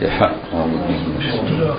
الفاتحة أعوذ بالله من الشيطان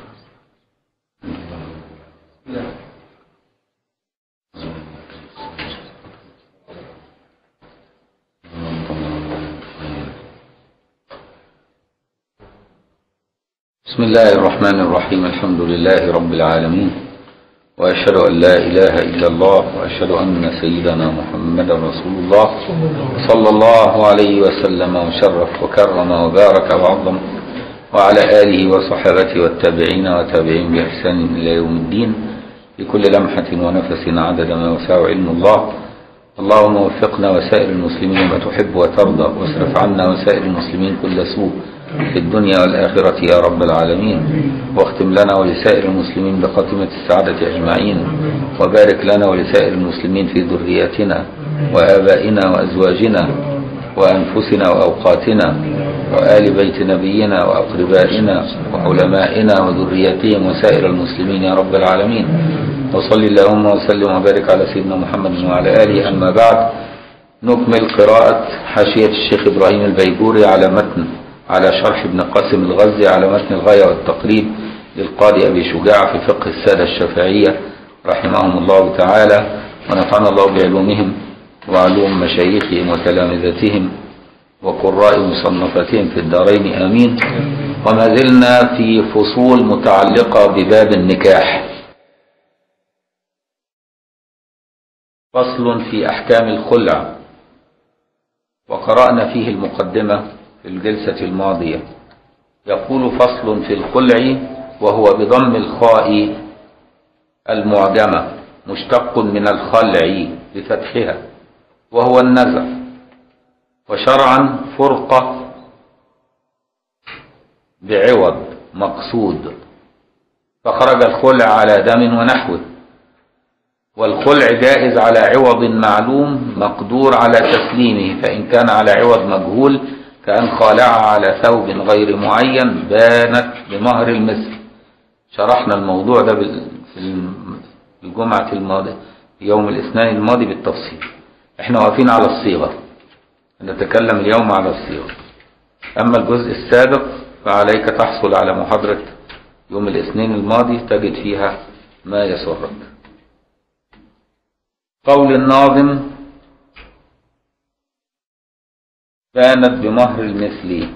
بسم الله الرحمن الرحيم الحمد لله رب العالمين وأشهد أن لا إله إلا الله وأشهد أن سيدنا محمد رسول الله صلى الله عليه وسلم وشرف وكرم وبارك وعظم وعلى آله وصحبه والتابعين وتابعين بإحسان إلى يوم الدين بكل لمحة ونفس عدد ما وسع علم الله اللهم وفقنا وسائر المسلمين ما تحب وترضى واصرف عنا وسائر المسلمين كل سوء في الدنيا والآخرة يا رب العالمين واختم لنا ولسائر المسلمين بخاتمة السعادة أجمعين وبارك لنا ولسائر المسلمين في ذرياتنا وآبائنا وأزواجنا وأنفسنا وأوقاتنا وآل بيت نبينا وأقربائنا وعلمائنا وذرياتهم وسائر المسلمين يا رب العالمين وصل اللهم وسلم وبارك على سيدنا محمد وعلى آله أما بعد نكمل قراءة حاشية الشيخ إبراهيم البيجوري على متن على شرح ابن قاسم الغزي على متن الغاية والتقريب للقاضي أبي شجاع في فقه السادة الشافعية رحمهم الله تعالى ونفعنا الله بعلومهم وعلوم مشايخهم وتلامذتهم وقراء مصنفاتهم في الدارين آمين وما زلنا في فصول متعلقة بباب النكاح فصل في أحكام الخلع وقرأنا فيه المقدمة في الجلسة الماضية يقول فصل في الخلع وهو بضم الخاء المعجمة مشتق من الخلع بفتحها وهو النزع وشرعا فرقة بعوض مقصود فخرج الخلع على دم ونحوه والخلع جائز على عوض معلوم مقدور على تسليمه فإن كان على عوض مجهول كأن خالعها على ثوب غير معين بانت بمهر المثل شرحنا الموضوع ده في الجمعة الماضية يوم الاثنين الماضي بالتفصيل احنا واقفين على الصيغة نتكلم اليوم على الصيغة أما الجزء السابق فعليك تحصل على محاضرة يوم الاثنين الماضي تجد فيها ما يسرك قول الناظم كانت بمهر المثل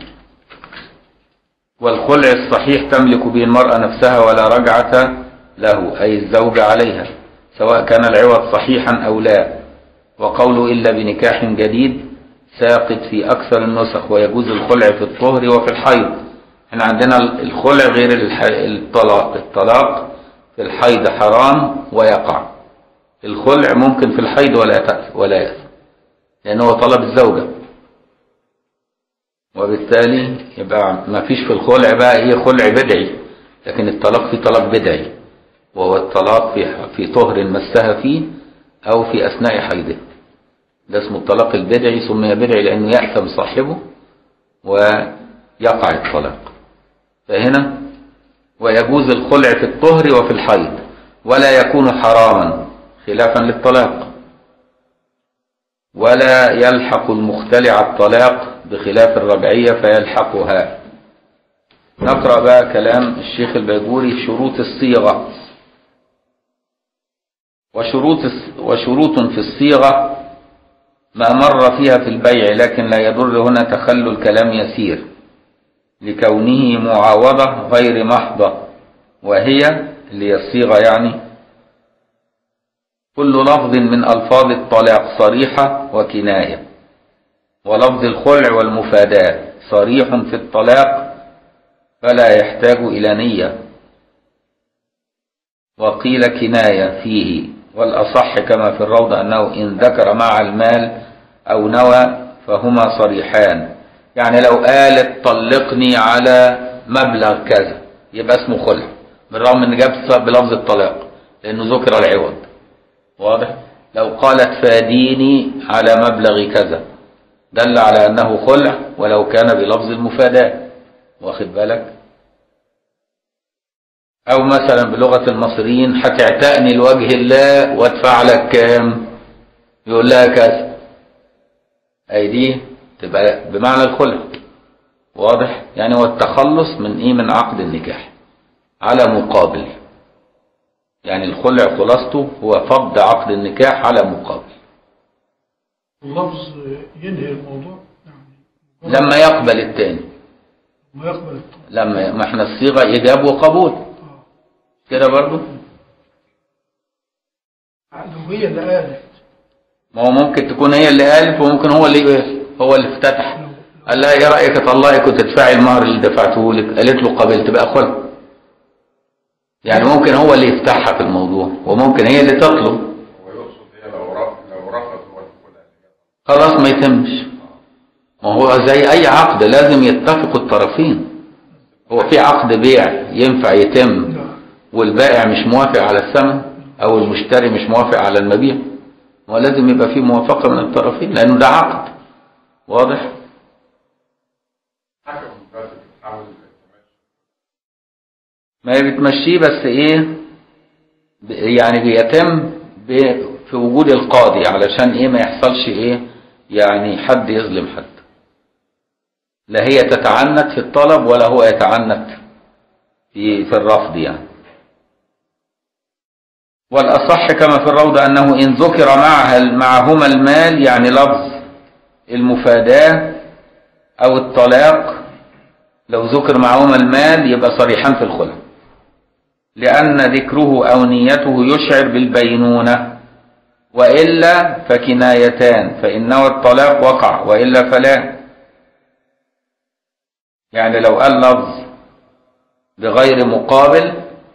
والخلع الصحيح تملك به المرأة نفسها ولا رجعة له أي الزوج عليها سواء كان العوض صحيحا أو لا وقوله إلا بنكاح جديد ساقط في أكثر النسخ ويجوز الخلع في الطهر وفي الحيض احنا عندنا الخلع غير الطلاق الطلاق في الحيض حرام ويقع الخلع ممكن في الحيض ولا تأس ولا يأس لأنه هو طلب الزوجة وبالتالي يبقى ما فيش في الخلع بقى ايه خلع بدعي لكن الطلاق في طلاق بدعي وهو الطلاق في في طهر مسها فيه أو في أثناء حيضه ده اسمه الطلاق البدعي سمي بدعي لأنه يأثم صاحبه ويقع الطلاق فهنا ويجوز الخلع في الطهر وفي الحيض ولا يكون حراما خلافا للطلاق ولا يلحق المختلع الطلاق بخلاف الرجعية فيلحقها نقرأ بقى كلام الشيخ البيجوري شروط الصيغة وشروط وشروط في الصيغة ما مر فيها في البيع لكن لا يضر هنا تخلل كلام يسير لكونه معاوضة غير محضة وهي اللي هي الصيغة يعني كل لفظ من ألفاظ الطلاق صريحة وكناية ولفظ الخلع والمفاداة صريح في الطلاق فلا يحتاج إلى نية وقيل كناية فيه والأصح كما في الروض أنه إن ذكر مع المال أو نوى فهما صريحان يعني لو قالت طلقني على مبلغ كذا يبقى اسمه خلع بالرغم ان جاب بلفظ الطلاق لانه ذكر العوض واضح لو قالت فاديني على مبلغ كذا دل على انه خلع ولو كان بلفظ المفاداة واخد بالك او مثلا بلغة المصريين هتعتقني لوجه الله وادفع لك كام يقول لها كذا اي دي تبقى بمعنى الخلع واضح يعني هو التخلص من ايه من عقد النكاح على مقابل يعني الخلع خلاصته هو فض عقد النكاح على مقابل اللفظ ينهي الموضوع يعني لما يقبل التاني ما يقبل الطلاق. لما ما احنا الصيغه ايجاب وقبول آه. كده برضو لو هي اللي قالت ما هو ممكن تكون هي اللي قالت وممكن هو اللي هو اللي افتتح لو قال لها ايه رايك طلعي كنت تدفعي المهر اللي دفعته لك قالت له قبلت بقى خلع يعني ممكن هو اللي يفتحها في الموضوع وممكن هي اللي تطلب هو يقصد هي لو رفض لو رفض هو الخلع خلاص ما يتمش ما هو زي اي عقد لازم يتفق الطرفين هو في عقد بيع ينفع يتم لا والبائع مش موافق على الثمن او المشتري مش موافق على المبيع هو لازم يبقى في موافقة من الطرفين لانه ده عقد واضح حكم بس بتحاول تمشي ما هي بتمشيه بس ايه ب- يعني بيتم ب- في وجود القاضي علشان ايه ما يحصلش ايه يعني حد يظلم حد لا هي تتعنت في الطلب ولا هو يتعنت في في الرفض يعني والأصح كما في الروضة أنه إن ذكر معها معهما المال يعني لفظ المفاداة أو الطلاق لو ذكر معهما المال يبقى صريحا في الخلع لأن ذكره أو نيته يشعر بالبينونة وإلا فكنايتان فإن نوى الطلاق وقع وإلا فلا يعني لو قال لفظ بغير مقابل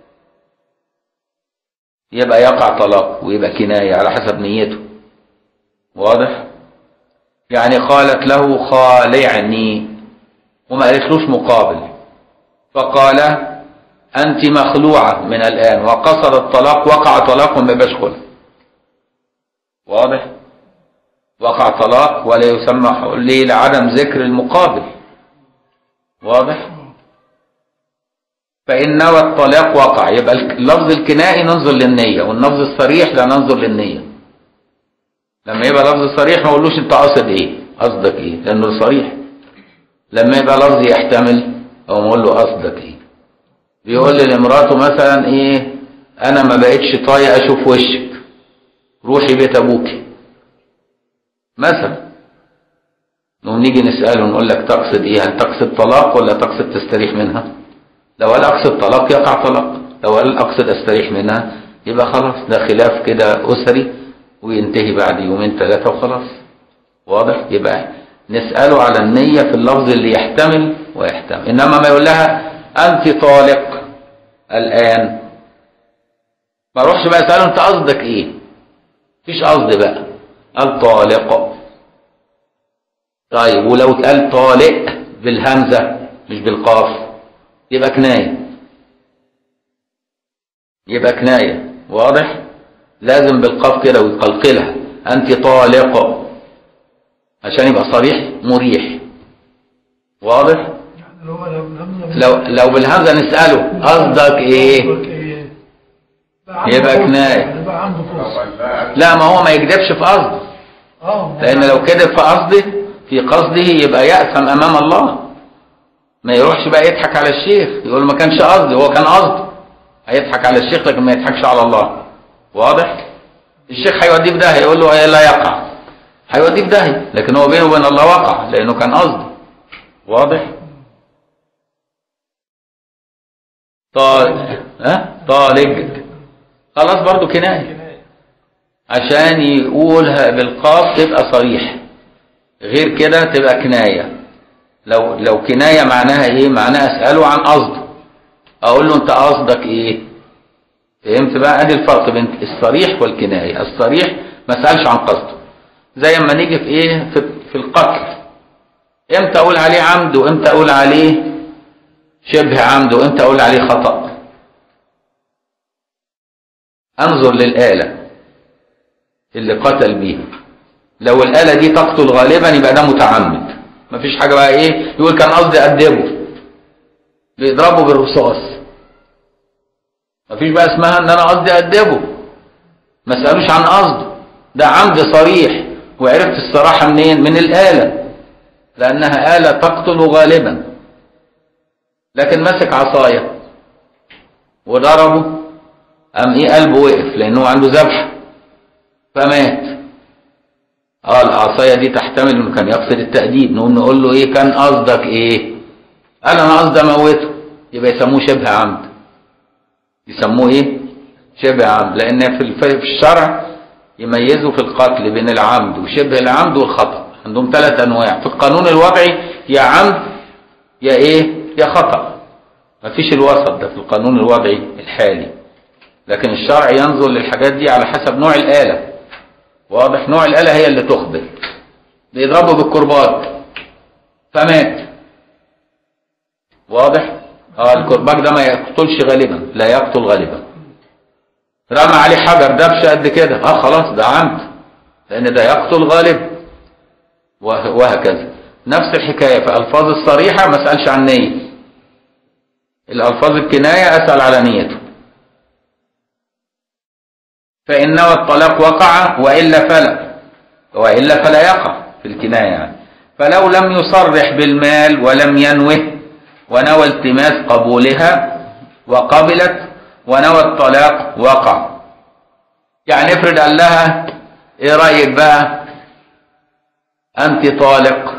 يبقى يقع طلاق ويبقى كناية على حسب نيته واضح يعني قالت له خالعني وما قالتلوش مقابل فقال أنت مخلوعة من الآن وقصر الطلاق وقع طلاق وما يبقاش خلع واضح وقع طلاق ولا يسمى ليه لعدم ذكر المقابل واضح فإن نوى الطلاق وقع يبقى اللفظ الكنائي ننظر للنية واللفظ الصريح لا ننظر للنية لما يبقى لفظ صريح ما اقولوش انت قاصد ايه قصدك ايه لانه صريح لما يبقى لفظ يحتمل او اقول له قصدك ايه بيقول لمراته مثلا ايه انا ما بقتش طايق اشوف وشك روحي بيت ابوكي مثلا نقوم نيجي نساله نقول لك تقصد ايه هل تقصد طلاق ولا تقصد تستريح منها لو قال اقصد طلاق يقع طلاق لو قال اقصد استريح منها يبقى خلاص ده خلاف كده اسري وينتهي بعد يومين ثلاثه وخلاص واضح يبقى نساله على النيه في اللفظ اللي يحتمل ويحتمل انما ما يقول لها انت طالق الان ما اروحش بقى اساله انت قصدك ايه مفيش قصد بقى قال طالق طيب ولو اتقال طالق بالهمزه مش بالقاف يبقى كنايه يبقى كنايه واضح لازم بالقاف كده ويقلقلها انت طالق عشان يبقى صريح مريح واضح يعني لو لو الهمزة لو لو بالهمزه نساله قصدك ايه قصدك ايه بقى عنده يبقى فرصة. كناية. يعني بقى عنده لو فرصة قال لا لا ما هو ما يكذبش في قصده اه لان لو كذب في قصده في قصده يبقى يأثم امام الله ما يروحش بقى يضحك على الشيخ يقول ما كانش قصدي هو كان قصده هيضحك على الشيخ لكن ما يضحكش على الله واضح الشيخ هيوديه في داهيه يقول له إيه لا يقع هيوديه في داهيه لكن هو بينه وبين الله وقع لانه كان قصده واضح طال ها طالق خلاص برضو كنايه عشان يقولها بالقاف تبقى صريح غير كده تبقى كناية لو لو كناية معناها ايه معناها اسأله عن قصده اقول له انت قصدك ايه فهمت بقى ادي الفرق بين الصريح والكناية الصريح ما سألش عن قصده زي اما نيجي في ايه في, في القتل امتى اقول عليه عمد وامتى اقول عليه شبه عمد وامتى اقول عليه خطأ انظر للآلة اللي قتل بيها لو الآلة دي تقتل غالبا يبقى ده متعمد مفيش حاجة بقى ايه يقول كان قصدي أدبه بيضربه بالرصاص مفيش بقى اسمها ان انا قصدي أدبه ما سألوش عن قصده ده عمد صريح وعرفت الصراحة منين من الآلة لأنها آلة تقتل غالبا لكن مسك عصايه وضربه قام ايه قلبه وقف لانه عنده ذبح فمات اه العصايه دي تحتمل انه كان يقصد التأديب نقوم نقول له ايه كان قصدك ايه قال انا قصدي اموته يبقى يسموه شبه عمد يسموه ايه شبه عمد لان في الف- في الشرع يميزوا في القتل بين العمد وشبه العمد والخطأ عندهم ثلاث انواع في القانون الوضعي يا عمد يا ايه يا خطأ مفيش الوسط ده في القانون الوضعي الحالي لكن الشرع ينظر للحاجات دي على حسب نوع الآلة واضح نوع الآلة هي اللي تخبر بيضربه بالكرباج فمات واضح اه الكرباج ده ما يقتلش غالبا لا يقتل غالبا رمى عليه حجر دبش قد كده اه خلاص ده عمد لان ده يقتل غالبا وه- وهكذا نفس الحكايه في الفاظ الصريحه ما اسالش عن نيه الالفاظ الكنايه اسال على نيته فإن نوى الطلاق وقع وإلا فلا وإلا فلا يقع في الكناية يعني فلو لم يصرح بالمال ولم ينوه ونوى التماس قبولها وقبلت ونوى الطلاق وقع يعني افرض قال لها ايه رأيك بقى انت طالق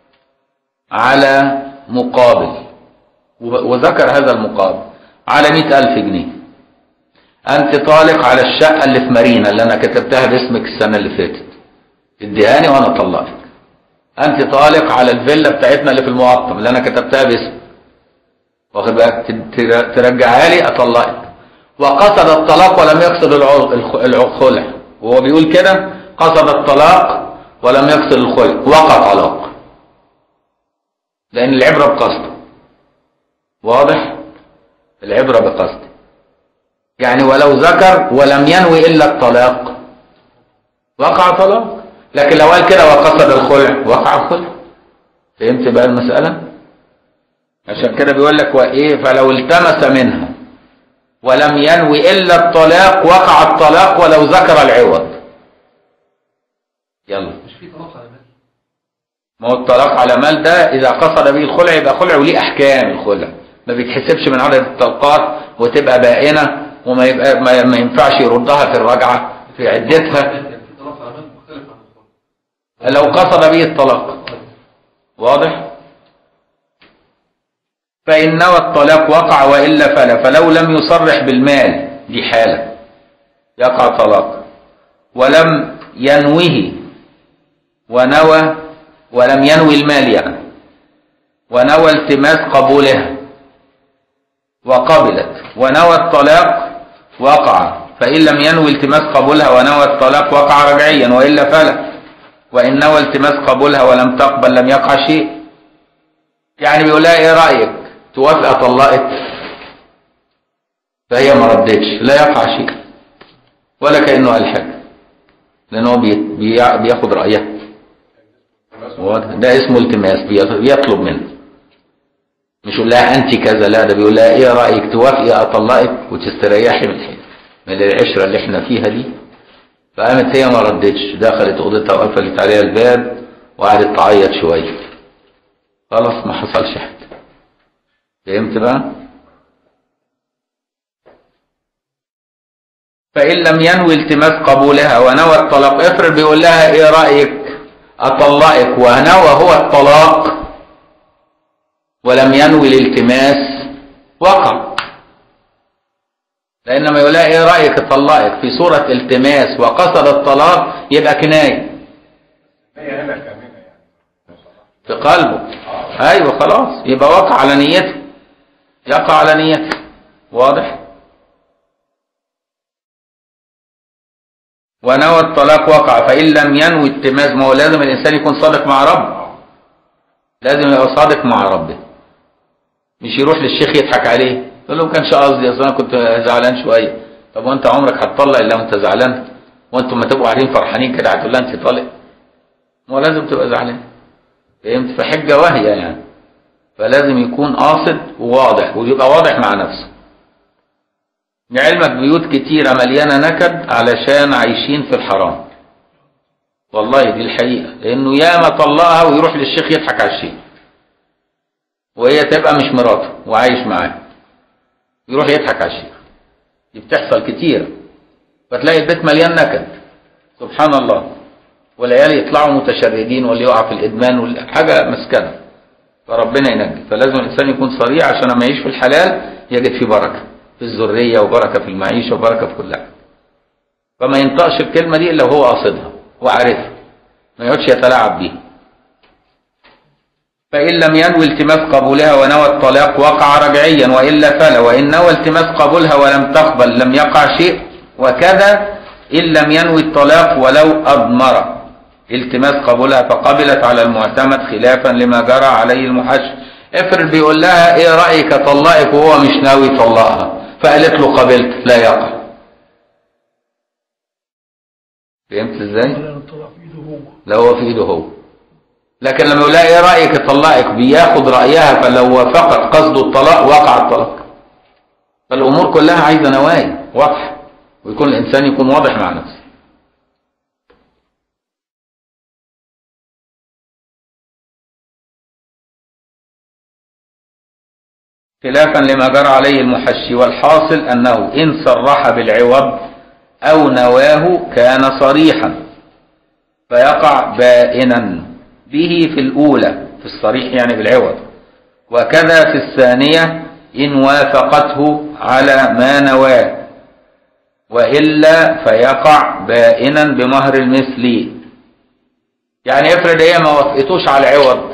على مقابل وذكر هذا المقابل على مئة ألف جنيه أنت طالق على الشقة اللي في مارينا اللي أنا كتبتها باسمك السنة اللي فاتت اديهاني وأنا أطلقك أنت طالق على الفيلا بتاعتنا اللي في المقطم اللي أنا كتبتها باسمك واخد بالك ت- تر- ترجعها لي أطلقك وقصد الطلاق ولم يقصد الع- الخ- الخلع وهو بيقول كده قصد الطلاق ولم يقصد الخلع وقع طلاق لأن العبرة بقصده واضح العبرة بقصده يعني ولو ذكر ولم ينوي إلا الطلاق وقع طلاق لكن لو قال كده وقصد الخلع وقع خلع فهمت بقى المسألة عشان كده بيقول لك وإيه فلو التمس منها ولم ينوي إلا الطلاق وقع الطلاق ولو ذكر العوض يلا مش في طلاق على مال ما هو الطلاق على مال ده إذا قصد به الخلع يبقى خلع وليه أحكام الخلع ما بيتحسبش من عدد الطلقات وتبقى بائنة وما يبقى ما, ما ينفعش يردها في الرجعة في عدتها في طلاق على مال مختلف عن الخلق لو قصد به الطلاق واضح فإن نوى الطلاق وقع وإلا فلا فلو لم يصرح بالمال دي حالة يقع طلاق ولم ينوه ونوى ولم ينوي المال يعني ونوى التماس قبولها وقبلت ونوى الطلاق وقع فإن لم ينوي التماس قبولها ونوى الطلاق وقع رجعيا وإلا فلا وإن نوى التماس قبولها ولم تقبل لم يقع شيء يعني بيقول لها ايه رأيك توافق اطلقك فهي ما ردتش لا يقع شيء ولا كأنه قال حاجة لأنه بي بي بياخد رأيها واضح؟ ده اسمه التماس بي- بيطلب منه مش يقول لها انت كذا لا ده بيقول لها ايه رايك توافقي اطلقك وتستريحي من الحين من العشره اللي احنا فيها دي فقامت هي ما ردتش دخلت اوضتها وقفلت عليها الباب وقعدت تعيط شويه خلاص ما حصلش حاجه فهمت بقى فإن لم ينوي التماس قبولها ونوى الطلاق افرض بيقول لها ايه رأيك أطلقك ونوى هو الطلاق ولم ينوي الالتماس وقع لأن ما يقول لها ايه رأيك اطلقك في صورة التماس وقصد الطلاق يبقى كناية هي هنا كاملة يعني في قلبه ايوه خلاص يبقى وقع على نيته يقع على نيته واضح ونوى الطلاق وقع فإن لم ينوي التماس ما هو لازم الإنسان يكون صادق مع ربه لازم يبقى صادق مع ربه مش يروح للشيخ يضحك عليه يقول له ما كانش قصدي اصل انا كنت زعلان شويه طب وانت عمرك هتطلق الا وانت زعلان وانتم ما تبقوا قاعدين فرحانين كده هتقول لها انت طالق ما هو لازم تبقى زعلان فهمت فحجه واهيه يعني فلازم يكون قاصد وواضح ويبقى واضح مع نفسه لعلمك بيوت كتيرة مليانة نكد علشان عايشين في الحرام والله دي الحقيقة لأنه ياما طلقها ويروح للشيخ يضحك على الشيخ وهي تبقى مش مراته وعايش معاه يروح يضحك على الشيخ دي بتحصل كتير فتلاقي البيت مليان نكد سبحان الله والعيال يطلعوا متشردين واللي يقع في الادمان واللي- حاجه مسكنه فربنا ينجي فلازم الانسان يكون صريح عشان لما يعيش في الحلال يجد فيه بركه في الذريه وبركه في المعيشه وبركه في كل حاجه فما ينطقش الكلمه دي الا وهو قاصدها وعارفها ما يقعدش يتلاعب بيها فإن لم ينوي التماس قبولها ونوى الطلاق وقع رجعيا وإلا فلا وإن نوى التماس قبولها ولم تقبل لم يقع شيء وكذا إن لم ينوي الطلاق ولو أضمر التماس قبولها فقبلت على المعتمد خلافا لما جرى عليه المحش افرض بيقول لها ايه رأيك طلقك وهو مش ناوي يطلقها فقالت له قبلت لا يقع فهمت ازاي؟ ولا الطلاق في ايده هو لا هو في ايده هو لكن لما يقول لها ايه رايك اطلقك بياخد رايها فلو وافقت قصد الطلاق وقع الطلاق فالامور كلها عايزه نوايا واضحه ويكون الانسان يكون واضح مع نفسه خلافا لما جرى عليه المحشي والحاصل انه ان صرح بالعوض او نواه كان صريحا فيقع بائنا به في الأولى في الصريح يعني بالعوض وكذا في الثانية إن وافقته على ما نواه وإلا فيقع بائنا بمهر المثل يعني افرض هي ما وافقتوش على العوض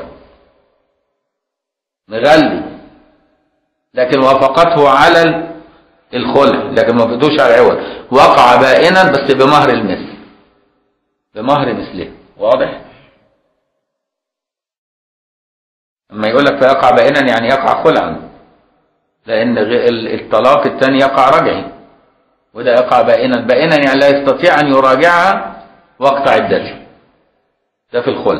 مغلي لكن وافقته على الخلع لكن ما وافقتوش على العوض وقع بائنا بس بمهر المثل بمهر مثله واضح اما يقول لك فيقع بائنا يعني يقع خلعا لان غ- ال- الطلاق الثاني يقع رجعي وده يقع بائنا بائنا يعني لا يستطيع ان يراجعها وقت عدته ده في الخلع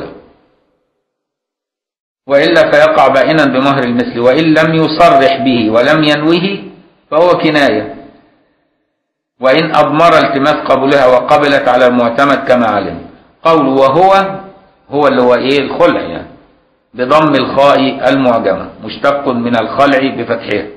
والا فيقع بائنا بمهر المثل وان لم يصرح به ولم ينوه فهو كنايه وإن أضمر التماس قبولها وقبلت على المعتمد كما علم قول وهو هو اللي هو إيه الخلع يعني بضم الخاء المعجمة مشتق من الخلع بفتحها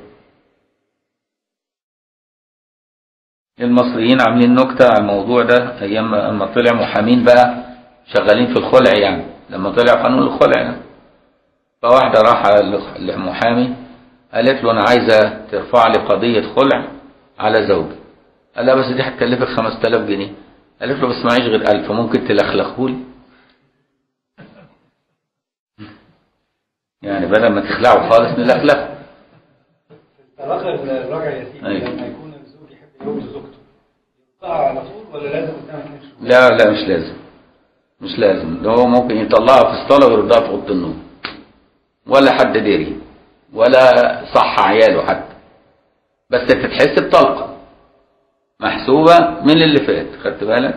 المصريين عاملين نكتة على الموضوع ده أيام أما طلع محامين بقى شغالين في الخلع يعني لما طلع قانون الخلع يعني. فواحدة راح لمحامي قالت له أنا عايزة ترفع لي قضية خلع على زوجي قال لها بس دي هتكلفك 5000 جنيه قالت له بس معيش غير 1000 ممكن تلخلخه لي يعني بدل ما تخلعه خالص نلخلخه الطلاق الراجع يا سيدي أيوة. لما يكون الزوج يحب يجوز زوجته يقطعها على طول ولا لازم قدام اتنين شهور؟ لا لا مش لازم مش لازم ده هو ممكن يطلعها في الصلاة ويردها في أوضة النوم ولا حد دري ولا صح عياله حتى بس تتحس بطلقة محسوبة من اللي فات خدت بالك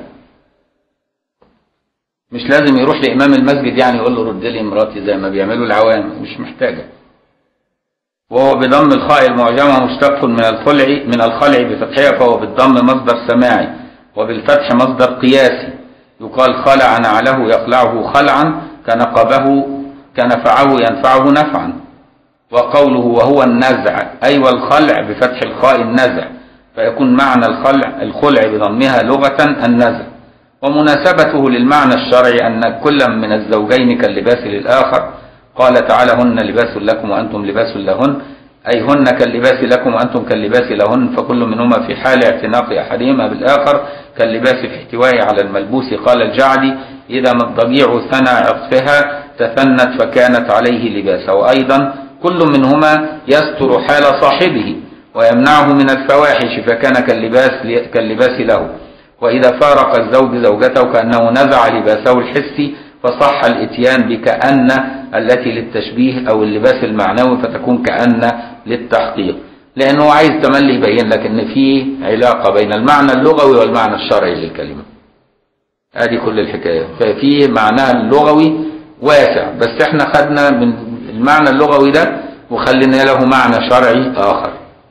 مش لازم يروح لإمام المسجد يعني يقول له رد لي مراتي زي ما بيعملوا العوام مش محتاجة وهو بضم الخاء المعجمة مشتق من الخلع من الخلع بفتحها فهو بالضم مصدر سماعي وبالفتح مصدر قياسي يقال خلع نعله يخلعه خلعا كنقبه كنفعه ينفعه نفعا وقوله وهو النزع أي والخلع بفتح الخاء النزع فيكون معنى الخلع الخلع بضمها لغة النزع ومناسبته للمعنى الشرعي أن كل من الزوجين كاللباس للآخر قال تعالى هن لباس لكم وأنتم لباس لهن أي هن كاللباس لكم وأنتم كاللباس لهن فكل منهما في حال اعتناق أحدهما بالآخر كاللباس في احتوائه على الملبوس قال الجعدي إذا ما الضجيع ثنى عطفها تثنت فكانت عليه لباسا وأيضا كل منهما يستر حال صاحبه ويمنعه من الفواحش فكان كاللباس كاللباس له وإذا فارق الزوج زوجته كأنه نزع لباسه الحسي فصح الاتيان بكأن التي للتشبيه أو اللباس المعنوي فتكون كأن للتحقيق لأنه عايز تملي يبين لك إن في علاقة بين المعنى اللغوي والمعنى الشرعي للكلمة هذه كل الحكاية ففي معناها اللغوي واسع بس احنا خدنا من المعنى اللغوي ده وخلينا له معنى شرعي آخر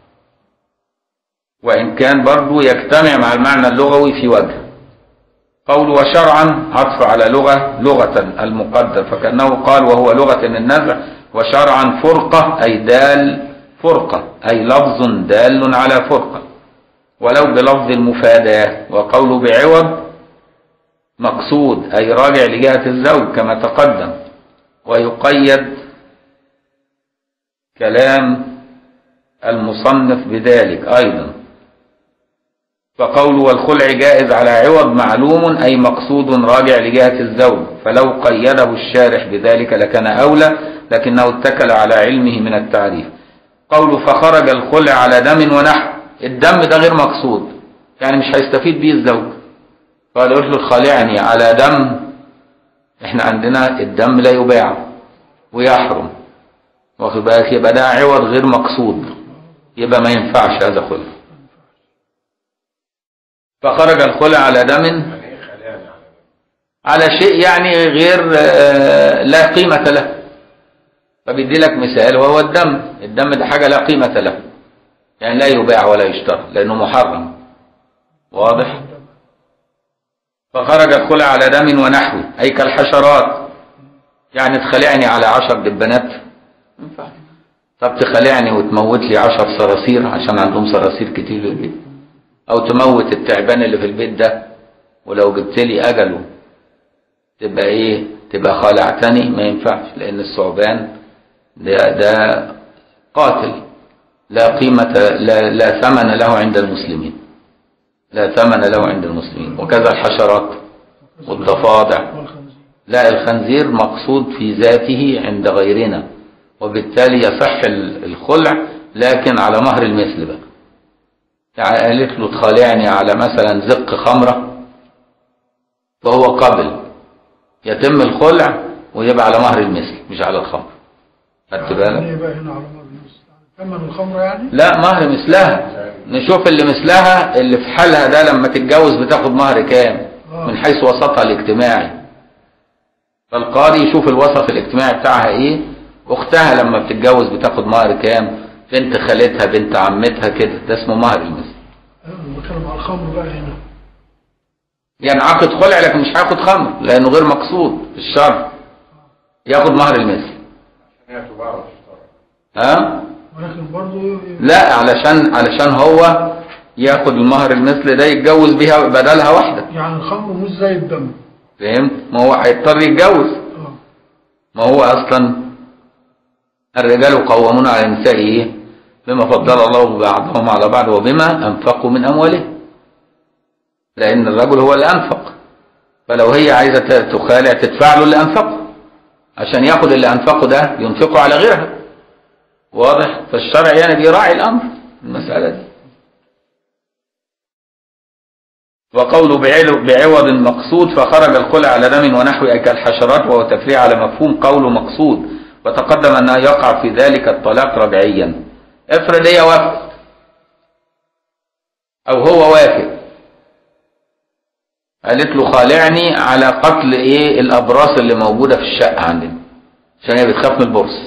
وإن كان برضو يجتمع مع المعنى اللغوي في وجه قول وشرعا عطف على لغة لغة المقدر فكأنه قال وهو لغة النزع وشرعا فرقة أي دال فرقة أي لفظ دال على فرقة ولو بلفظ المفاداة وقول بعوض مقصود أي راجع لجهة الزوج كما تقدم ويقيد كلام المصنف بذلك أيضا فقول والخلع جائز على عوض معلوم أي مقصود راجع لجهة الزوج فلو قيده الشارح بذلك لكان أولى لكنه اتكل على علمه من التعريف قول فخرج الخلع على دم ونحو الدم ده غير مقصود يعني مش هيستفيد بيه الزوج قال يقول له خالعني على دم احنا عندنا الدم لا يباع ويحرم واخد بالك يبقى ده عوض غير مقصود يبقى ما ينفعش هذا خلع فخرج الخلع على دم يعني ايه خلاني على على شيء يعني غير آه، لا قيمة له فبيدي لك مثال وهو الدم الدم ده حاجة لا قيمة له يعني لا يباع ولا يشترى لأنه محرم واضح فخرج الخلع على دم ونحوه أي كالحشرات يعني تخلعني على عشر دبانات ما ينفعش. طب تخلعني وتموت لي عشر صراصير عشان عندهم صراصير كتير في البيت أو تموت التعبان اللي في البيت ده ولو جبت لي أجله تبقى إيه تبقى خالعتني ما ينفعش لأن الثعبان ده, ده قاتل لا قيمة لا, لا ثمن له عند المسلمين لا ثمن له عند المسلمين وكذا الحشرات والضفادع والخنزير لا الخنزير مقصود في ذاته عند غيرنا وبالتالي يصح ال- الخلع لكن على مهر المثل بقى يعني قالت له تخالعني على مثلا زق خمرة وهو قبل يتم الخلع ويبقى على مهر المثل مش على الخمر خدت يعني بالك ايه بقى هنا على مر النص ثمن الخمر يعني لا مهر مثلها نشوف اللي مثلها اللي في حالها ده لما تتجوز بتاخد مهر كام آه. من حيث وسطها الاجتماعي فالقاضي يشوف الوسط الاجتماعي بتاعها ايه اختها لما بتتجوز بتاخد مهر كام بنت خالتها بنت عمتها كده ده اسمه مهر المثل أيوة، انا بتكلم على الخمر بقى هنا ينعقد خلع لكن مش هياخد خمر لانه غير مقصود في الشرع ياخد مهر المثل هي تباع وتشترى ها ولكن برضه لا علشان علشان هو ياخد المهر المثل ده يتجوز بيها بدلها واحده يعني الخمر مش زي الدم فهمت ما هو هيضطر يتجوز اه ما هو اصلا الرجال قوامون على النساء ايه بما فضل الله بعضهم على بعض وبما انفقوا من اموالهم لان الرجل هو اللي انفق فلو هي عايزه ت- تخالع تدفع له اللي انفقه عشان ياخد اللي انفقه ده ينفقه على غيرها واضح فالشرع يعني بيراعي الامر المساله دي وقول بعل- بعوض مقصود فخرج الخلع على دم ونحو أي كالحشرات وهو تفريع على مفهوم قول مقصود وتقدم أنه يقع في ذلك الطلاق رجعيا افرض هي وافقت أو هو وافق قالت له خالعني على قتل ايه الابراس اللي موجوده في الشقه عندنا عشان هي بتخاف من البرص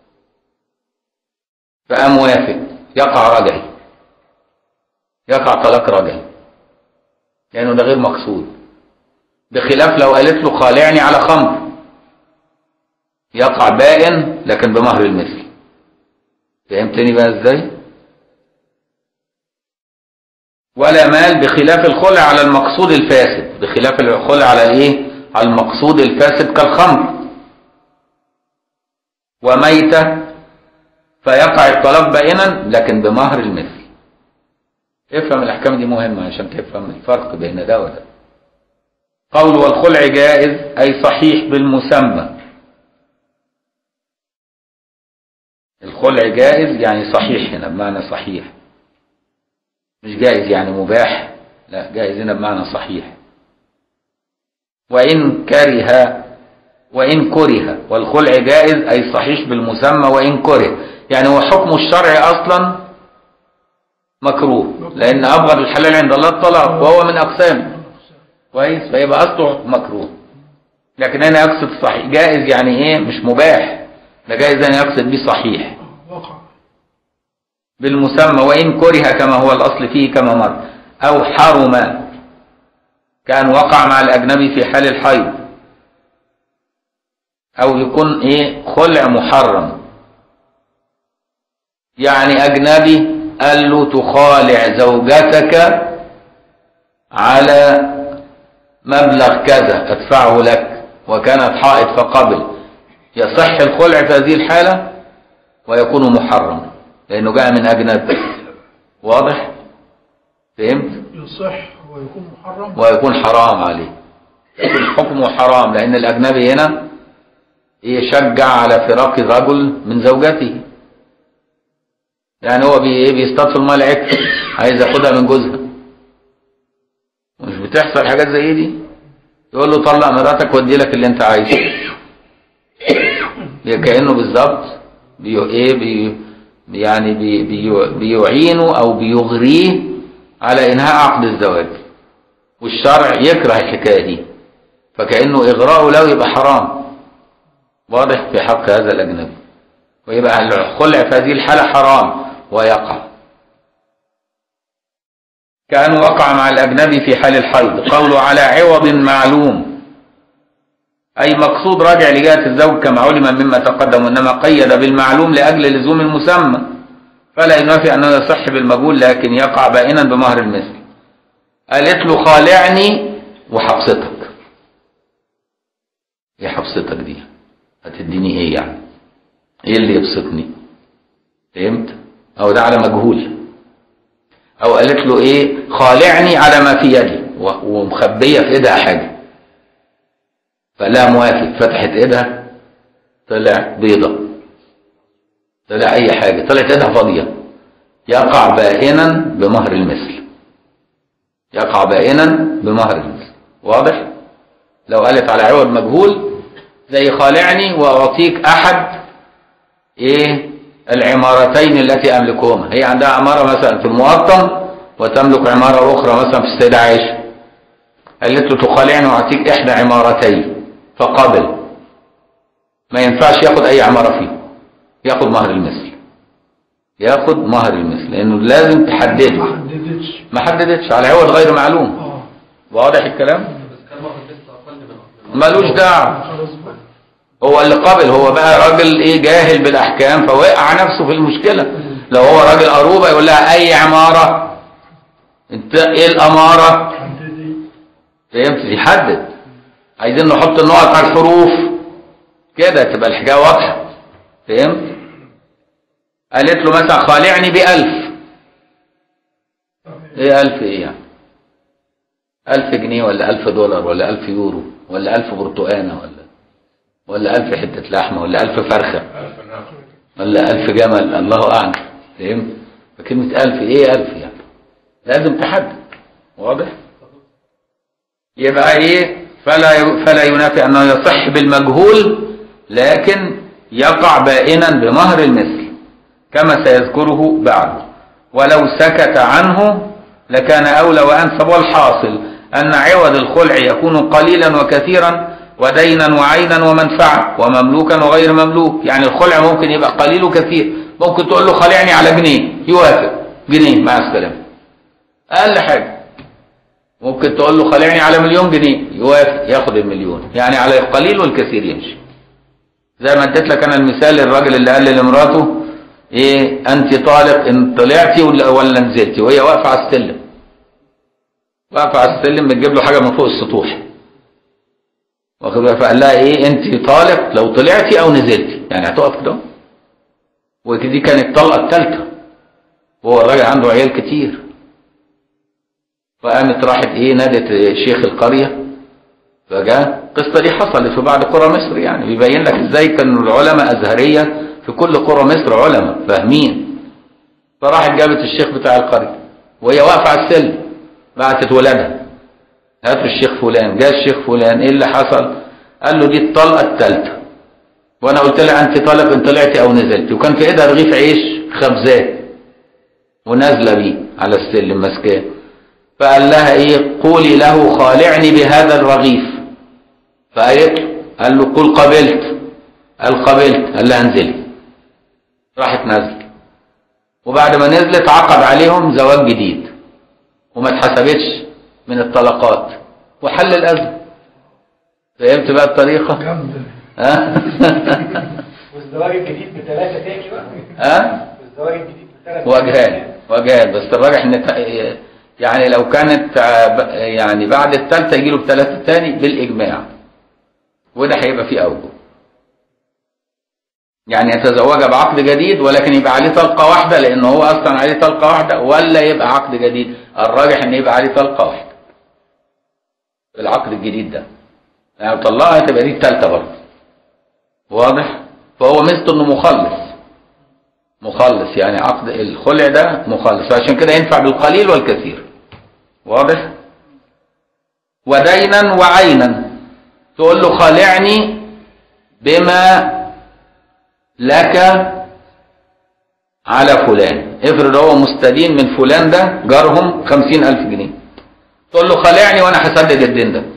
فقام وافق يقع رجعي يقع طلاق رجعي لأنه ده غير مقصود بخلاف لو قالت له خالعني على خمر يقع بائن لكن بمهر المثل فهمتني بقى ازاي ولا مال بخلاف الخلع على المقصود الفاسد بخلاف الخلع على الايه على المقصود الفاسد كالخمر وميتة فيقع الطلاق بائنا لكن بمهر المثل افهم الاحكام دي مهمه عشان تفهم الفرق بين ده وده قول والخلع جائز اي صحيح بالمسمى الخلع جائز يعني صحيح هنا بمعنى صحيح مش جائز يعني مباح لا جائز هنا بمعنى صحيح وإن كره وإن كره والخلع جائز أي صحيح بالمسمى وإن كره يعني هو حكم الشرع أصلا مكروه لأن أبغض الحلال عند الله الطلاق وهو من أقسامه كويس فيبقى أصله مكروه لكن أنا أقصد صحيح جائز يعني إيه مش مباح ده جائز أنا أقصد بيه صحيح آه، وقع بالمسمى وإن كره كما هو الأصل فيه كما مر أو حرم كان وقع مع الأجنبي في حال الحيض او يكون ايه خلع محرم يعني اجنبي قال له تخالع زوجتك على مبلغ كذا ادفعه لك وكانت حائض فقبل يصح الخلع في هذه الحالة ويكون محرم لانه جاء من اجنبي واضح فهمت يصح ويكون محرم ويكون حرام عليه يكون حكمه حرام لأن الأجنبي هنا يشجع على فراق الرجل من زوجته يعني هو بي إيه بيصطاد في الماء العكس عايز ياخدها من جوزها مش بتحصل حاجات زي دي يقول له طلق مراتك وادي لك اللي انت عايزه كأنه بالظبط بي ايه بي يعني بي بي بيعينه او بيغريه على انهاء عقد الزواج والشرع يكره الحكايه دي فكانه اغراءه له يبقى حرام واضح في حق هذا الاجنبي ويبقى الخلع في هذه الحاله حرام ويقع كان وقع مع الاجنبي في حال الحيض قوله على عوض معلوم اي مقصود راجع لجهه الزوج كما علم مما تقدم انما قيد بالمعلوم لاجل لزوم المسمى فلا ينافي انه يصح بالمجهول لكن يقع بائنا بمهر المثل قالت له خالعني وحبستك ايه حبستك دي هتديني ايه يعني ايه اللي يبسطني فهمت او ده على مجهول او قالت له ايه خالعني على ما في يدي و- ومخبيه في ايدها حاجه فلا موافق فتحت ايدها طلع بيضه طلع اي حاجه طلعت ايدها فاضيه يقع بائنا بمهر المثل يقع بائنا بمهر المثل واضح لو قالت على عوض مجهول زي خالعني واعطيك احد ايه العمارتين التي املكهما هي عندها عماره مثلا في المقطم وتملك عماره اخرى مثلا في السيده عائشه قالت له تخالعني واعطيك احدى عمارتين فقبل ما ينفعش ياخد اي عماره فيهم ياخد مهر المثل ياخد مهر المثل لانه لازم ما تحدده حددتش ما حددتش على عوض غير معلوم اه واضح الكلام بس كان واخد لسه اقل من ملوش دعوه خلاص بقى هو اللي قبل هو بقى راجل ايه جاهل بالاحكام فوقع نفسه في المشكله لو هو راجل قروبه يقول لها اي عماره انت ايه الاماره حددي فهمت يحدد عايزين نحط النقط على الحروف كده تبقى الحكايه واضحه فهمت قالت له مثلا خالعني بألف ايه ألف ايه يعني ألف جنيه ولا ألف دولار ولا ألف يورو ولا ألف برتقانة ولا ولا ألف حتة لحمة ولا ألف فرخة ألف ناقة ولا ألف جمل الله أعلم فهمت فكلمة ألف إيه ألف يعني لازم تحدد واضح يبقى إيه فلا ي- فلا ينافي أنه يصح بالمجهول لكن يقع بائنا بمهر المثل كما سيذكره بعد ولو سكت عنه لكان أولى وأنسب والحاصل أن عوض الخلع يكون قليلا وكثيرا ودينا وعينا ومنفعة ومملوكا وغير مملوك يعني الخلع ممكن يبقى قليل وكثير ممكن تقول له خلعني على جنيه يوافق جنيه مع السلامة أقل حاجة ممكن تقول له خلعني على مليون جنيه يوافق ياخد المليون يعني على القليل والكثير يمشي زي ما اديت لك انا المثال الراجل اللي قال لمراته ايه انت طالق ان طلعتي ولا ولا نزلتي وهي واقفه على السلم واقفه على السلم بتجيب له حاجه من فوق السطوح واخد بالك فقال لها ايه انت طالق لو طلعتي او نزلتي يعني هتقف كده ودي كانت الطلقه الثالثه وهو الراجل عنده عيال كتير فقامت راحت ايه نادت شيخ القريه فجاء القصه دي حصلت في بعض قرى مصر يعني بيبين لك ازاي كانوا العلماء ازهريه في كل قرى مصر علماء فاهمين فراحت جابت الشيخ بتاع القريه وهي واقفه على السلم بعتت ولادها هاتوا الشيخ فلان جاء الشيخ فلان ايه اللي حصل قال له دي الطلقه الثالثه وانا قلت لها انت طالق ان طلعتي او نزلتي وكان في ايدها رغيف عيش خبزاه ونازله بيه على السلم ماسكاه فقال لها ايه قولي له خالعني بهذا الرغيف فقالت له قال له قل قبلت قال قبلت قال لها انزلي راحت نازله وبعد ما نزلت عقد عليهم زواج جديد وما اتحسبتش من الطلقات وحل الازمه فهمت بقى الطريقه جامدة ها والزواج الجديد بثلاثة تاني بقى ها والزواج الجديد بثلاثة وجهان وجهان بس الراجح ان ت- يعني لو كانت آه، ب- يعني بعد الثالثه يجي له بثلاثه تاني بالاجماع وده هيبقى فيه اوجه يعني يتزوج بعقد جديد ولكن يبقى عليه طلقه واحده لان هو اصلا عليه طلقه واحده ولا يبقى عقد جديد الراجح ان يبقى عليه طلقه واحده العقد الجديد ده يعني لو طلقها تبقى دي الثالثه برضه واضح فهو ميزته انه مخلص مخلص يعني عقد الخلع ده مخلص عشان كده ينفع بالقليل والكثير واضح ودينا وعينا تقول له خالعني بما لك على فلان افرض هو مستدين من فلان ده جارهم خمسين ألف جنيه تقول له خالعني وانا هسدد الدين ده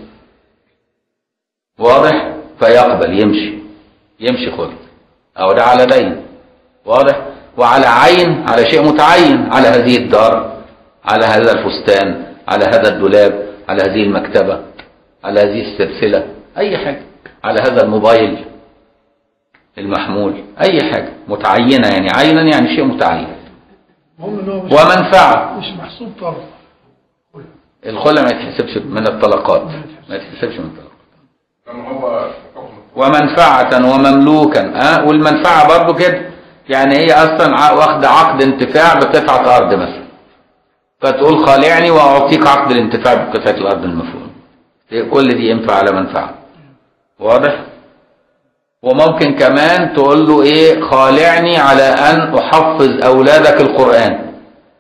واضح فيقبل يمشي يمشي خلع او ده على دين واضح وعلى عين على شيء متعين على هذه الدار على هذا الفستان على هذا الدولاب على هذه المكتبة على هذه السلسلة أي حاجة على هذا الموبايل المحمول أي حاجة متعينة يعني عينا يعني شيء متعين المهم ان هو مش ومنفعة مش محسوب طرف الخلع ما يتحسبش من الطلقات ما يتحسبش من الطلقات لما هو حكم ومنفعة ومملوكا أه؟ والمنفعة برضو كده يعني هي أصلا ع- واخدة عقد انتفاع بقطعة أرض مثلا فتقول خالعني وأعطيك عقد الانتفاع بقطعة الأرض المفروض كل دي ينفع على منفعة واضح وممكن كمان تقول له ايه خالعني على ان احفظ اولادك القرآن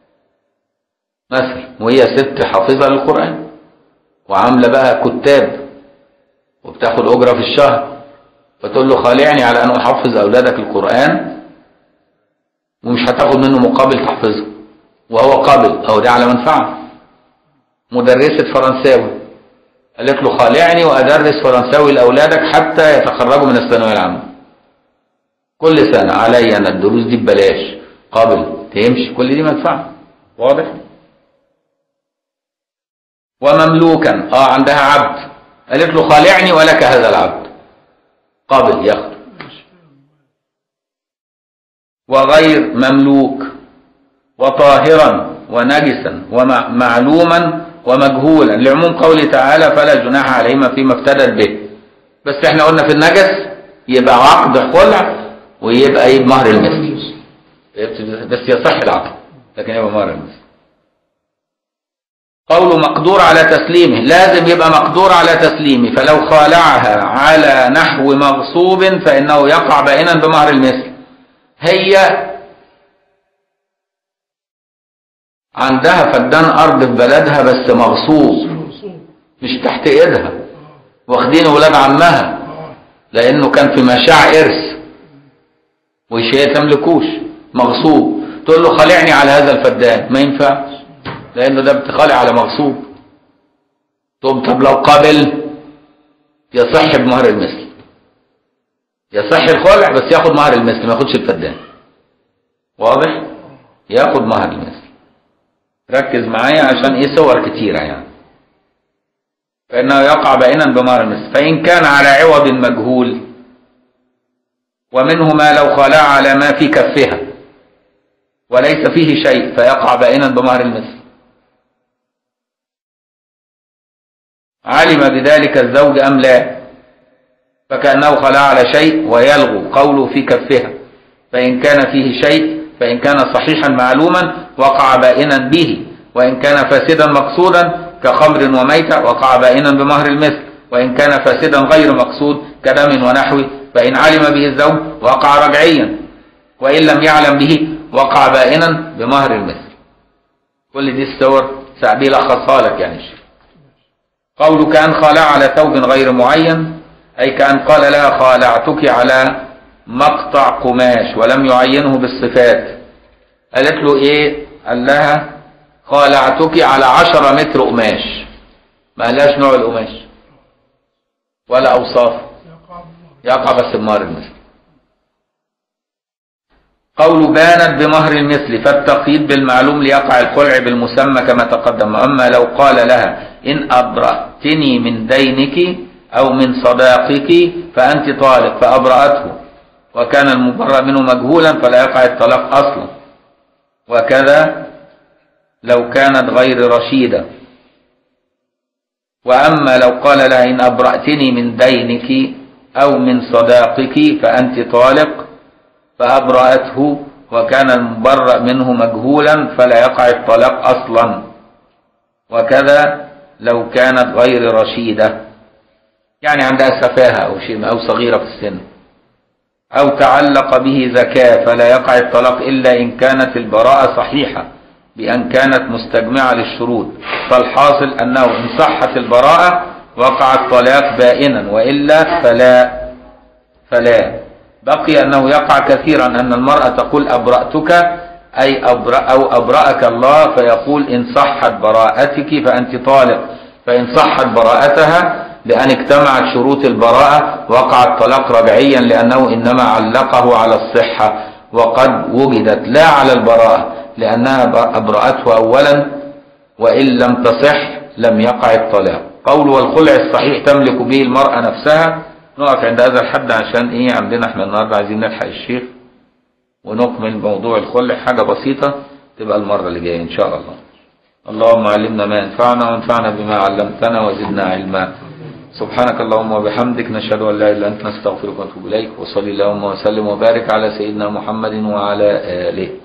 مثلا وهي ست حافظة للقرآن وعاملة بقى كتاب وبتاخد أجرة في الشهر فتقول له خالعني على أن أحفظ أولادك القرآن ومش هتاخد منه مقابل تحفظه وهو قابل أو ده على منفعة مدرسة فرنساوي قالت له خالعني وأدرس فرنساوي لأولادك حتى يتخرجوا من الثانوية العامة كل سنة عليا أنا الدروس دي ببلاش قابل تمشي كل دي منفعة واضح ومملوكا اه عندها عبد قالت له خالعني ولك هذا العبد قابل ياخد وغير مملوك وطاهرا ونجسا ومعلوما ومجهولا لعموم قوله تعالى فلا جناح عليهما فيما افتدت به بس احنا قلنا في النجس يبقى عقد خلع ويبقى يبقى مهر المثل بس يصح العقد لكن يبقى مهر المثل قوله مقدور على تسليمه لازم يبقى مقدور على تسليمه فلو خالعها على نحو مغصوب فإنه يقع بائنا بمهر المثل هي عندها فدان أرض في بلدها بس مغصوب مش تحت إيدها واخدين ولاد عمها لأنه كان في مشاع إرث وشيء تملكوش مغصوب تقول له خالعني على هذا الفدان ما ينفعش لأنه ده بتخالع على مغصوب تقوم طب لو قابل يصح بمهر المثل يصح الخلع بس ياخد مهر المثل ما ياخدش الفدان واضح ياخد مهر المثل ركز معايا عشان ايه صور كتيرة يعني فإنه يقع بائنا بمهر المثل فإن كان على عوض مجهول ومنه ما لو خلع على ما في كفها وليس فيه شيء فيقع بائنا بمهر المثل علم بذلك الزوج أم لا فكأنه خلع على شيء ويلغو قوله في كفها فإن كان فيه شيء فإن كان صحيحا معلوما وقع بائنا به وإن كان فاسدا مقصودا كخمر وميتة وقع بائنا بمهر المثل وإن كان فاسدا غير مقصود كدم ونحوه فإن علم به الزوج وقع رجعيا وإن لم يعلم به وقع بائنا بمهر المثل كل دي الصور سعدي لخصها لك يعني الشيخ قول كأن خالع على ثوب غير معين أي كأن قال لها خالعتك على مقطع قماش ولم يعينه بالصفات قالت له ايه قال لها خالعتك على عشرة متر قماش ما قالهاش نوع القماش ولا أوصاف يقع بس بمهر المثل قول بانت بمهر المثل فالتقييد بالمعلوم ليقع الخلع بالمسمى كما تقدم أما لو قال لها إن أبرأتني من دينك أو من صداقك فأنت طالق فأبرأته وكان المبرأ منه مجهولا فلا يقع الطلاق أصلا وكذا لو كانت غير رشيدة وأما لو قال لها إن أبرأتني من دينك أو من صداقك فأنت طالق فأبرأته وكان المبرأ منه مجهولا فلا يقع الطلاق أصلا وكذا لو كانت غير رشيدة يعني عندها سفاهة أو شيء أو صغيرة في السن أو تعلق به زكاة فلا يقع الطلاق إلا إن كانت البراءة صحيحة بأن كانت مستجمعة للشروط فالحاصل أنه إن صحت البراءة وقع الطلاق بائنا وإلا فلا فلا بقي أنه يقع كثيرا أن المرأة تقول أبرأتك أي أبرأ أو أبرأك الله فيقول إن صحت براءتك فأنت طالق فإن صحت براءتها لأن اجتمعت شروط البراءة وقع الطلاق رجعيا لأنه إنما علقه على الصحة وقد وجدت لا على البراءة لأنها أبرأته أولا وإن لم تصح لم يقع الطلاق قول والخلع الصحيح تملك به المرأة نفسها نقف عند هذا الحد عشان ايه عندنا احنا النهارده عايزين نلحق الشيخ ونكمل موضوع الخلع حاجة بسيطة تبقى المرة اللي جاية ان شاء الله اللهم علمنا ما ينفعنا وانفعنا بما علمتنا وزدنا علما سبحانك اللهم وبحمدك نشهد ان لا اله الا انت نستغفرك ونتوب اليك وصلي اللهم وسلم وبارك على سيدنا محمد وعلى اله